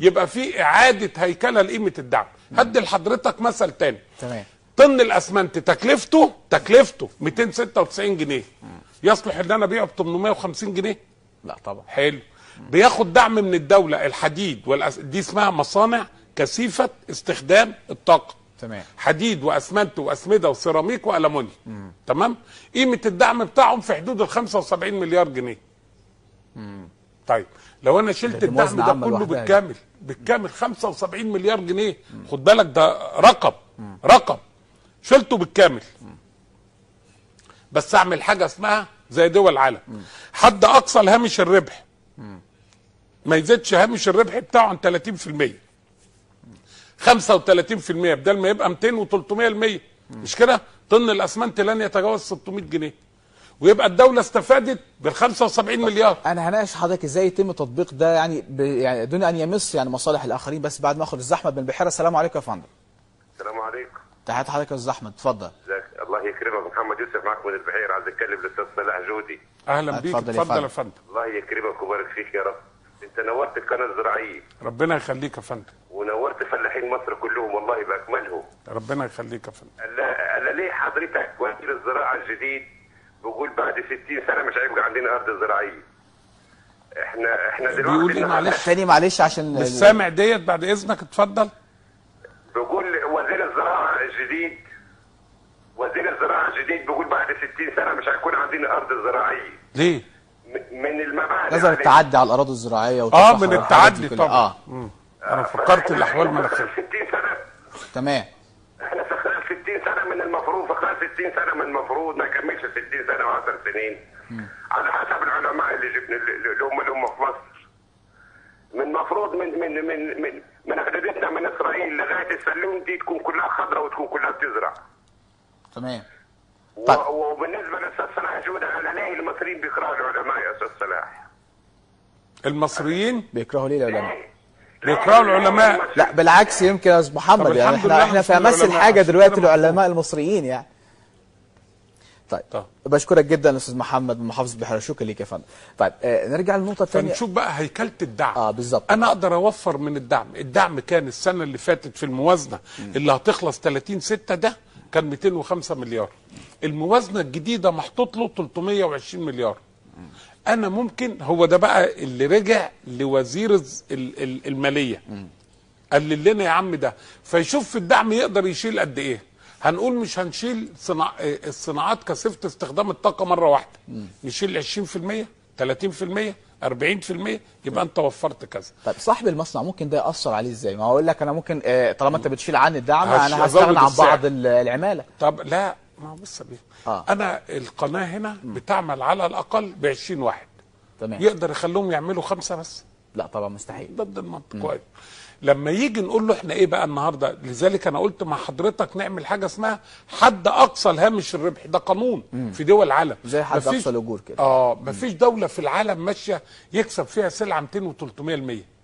يبقى في اعاده هيكله لقيمه الدعم هدي لحضرتك مثل تاني تمام طن الاسمنت تكلفته تكلفته 296 جنيه يصلح ان انا ابيعه ب 850 جنيه لا طبعا حلو بياخد دعم من الدوله الحديد والأس... دي اسمها مصانع كثيفه استخدام الطاقه تمام حديد واسمنت واسمده وسيراميك والومنيوم تمام قيمه الدعم بتاعهم في حدود ال 75 مليار جنيه طيب لو انا شلت دي الدعم موازنة ده عامة كله لوحدها دي. بالكامل بالكامل 75 مليار جنيه خد بالك ده رقم رقم شلته بالكامل بس اعمل حاجه اسمها زي دول العالم حد اقصى لهامش الربح ما يزيدش هامش الربح بتاعه عن 30% 35% بدل ما يبقى 200 و300 المية مش كده طن الاسمنت لن يتجاوز 600 جنيه ويبقى الدوله استفادت بال 75 مليار انا هناقش حضرتك ازاي يتم تطبيق ده يعني ب... يعني دون ان يمس يعني مصالح الاخرين بس بعد ما اخد الزحمه بن بحيره السلام عليكم يا فندم السلام عليكم تحيات حضرتك يا استاذ احمد اتفضل ازيك الله يكرمك محمد يوسف معك من البحيره عايز اتكلم الاستاذ صلاح جودي اهلا بيك اتفضل يا اتفضل فندم. يا فندم الله يكرمك ويبارك فيك يا رب انت نورت القناه الزراعيه ربنا يخليك يا فندم ونورت فلاحين مصر كلهم والله باكملهم ربنا يخليك يا فندم الا الا ليه حضرتك وزير الزراعه الجديد بيقول بعد 60 سنه مش هيبقى عندنا ارض زراعيه احنا احنا دلوقتي بيقول ايه معلش تاني معلش عشان مش سامع ديت بعد اذنك اتفضل بيقول وزير الزراعه الجديد وزير الزراعه الجديد بيقول بعد 60 سنه مش هيكون عندنا ارض زراعيه ليه م- من المبادئ نظر عليه. التعدي على الاراضي الزراعيه اه وتصحر من والحاجات دي التعدي كلها. طبعا اه مم. انا فكرت الاحوال المناخيه 60 سنه تمام احنا في خلال 60 سنه من المفروض في خلال 60 سنه من المفروض ما يكملش 60 سنه و10 سنين على حسب العلماء اللي جبنا اللي هم اللي هم في مصر من المفروض من من من من من عددتنا من اسرائيل لغايه السلوم دي تكون كلها خضراء وتكون كلها بتزرع تمام و- طيب. وبالنسبه للاستاذ صلاح جوده انا ليه المصريين بيكرهوا العلماء يا استاذ صلاح؟ المصريين بيكرهوا ليه العلماء بيكرهوا العلماء لا بالعكس يمكن يا استاذ طب محمد يعني الحمد احنا لله احنا في نشكر امس العلماء الحاجه عشان دلوقتي كده العلماء المصريين يعني طيب طب. بشكرك جدا استاذ محمد من محافظه بحيره شكرا ليك يا فندم طيب آه نرجع للنقطه الثانيه فنشوف بقى هيكله الدعم اه بالظبط انا اقدر اوفر من الدعم الدعم كان السنه اللي فاتت في الموازنه اللي هتخلص 30 6 ده كان 205 مليار الموازنه الجديده محطوط له 320 مليار انا ممكن هو ده بقى اللي رجع لوزير الز- ال- ال- الماليه قال لنا يا عم ده فيشوف في الدعم يقدر يشيل قد ايه هنقول مش هنشيل صناع آه، الصناعات كثيفه استخدام الطاقه مره واحده نشيل 20% 30% 40% يبقى انت وفرت كذا طيب صاحب المصنع ممكن ده ياثر عليه ازاي ما هو يقول لك انا ممكن آه طالما انت بتشيل عني الدعم هش- انا أزود هستغنى عن السعر. بعض ال- العماله طب لا ما هو بص يا بيه آه. انا القناه هنا بتعمل على الاقل ب 20 واحد تمام يقدر يخليهم يعملوا خمسه بس لا طبعا مستحيل ضد المنطق كويس لما يجي نقول له احنا ايه بقى النهارده لذلك انا قلت مع حضرتك نعمل حاجه اسمها حد اقصى لهامش الربح ده قانون في دول العالم زي حد مفيش- أقصى الأجور كده. اه مفيش دوله في العالم ماشيه يكسب فيها سلعه 200 و300 المية